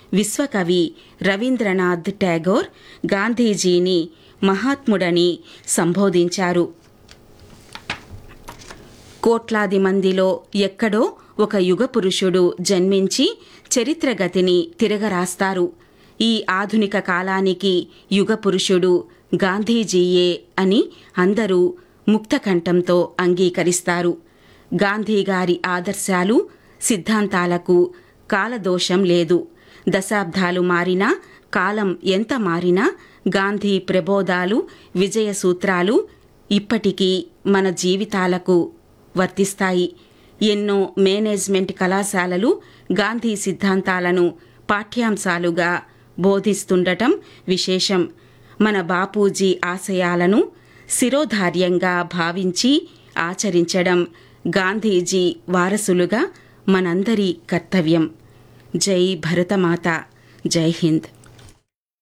విశ్వకవి రవీంద్రనాథ్ ఠాగోర్ గాంధీజీని మహాత్ముడని సంబోధించారు కోట్లాది మందిలో ఎక్కడో ఒక యుగ పురుషుడు జన్మించి చరిత్రగతిని తిరగరాస్తారు ఈ ఆధునిక కాలానికి యుగ పురుషుడు గాంధీజీయే అని అందరూ ముక్తకంఠంతో అంగీకరిస్తారు గాంధీగారి ఆదర్శాలు సిద్ధాంతాలకు కాలదోషం లేదు దశాబ్దాలు మారినా కాలం ఎంత మారినా గాంధీ ప్రబోధాలు విజయ సూత్రాలు ఇప్పటికీ మన జీవితాలకు వర్తిస్తాయి ఎన్నో మేనేజ్మెంట్ కళాశాలలు గాంధీ సిద్ధాంతాలను పాఠ్యాంశాలుగా బోధిస్తుండటం విశేషం మన బాపూజీ ఆశయాలను శిరోధార్యంగా భావించి ఆచరించడం గాంధీజీ వారసులుగా మనందరి కర్తవ్యం జై భరతమాత జై హింద్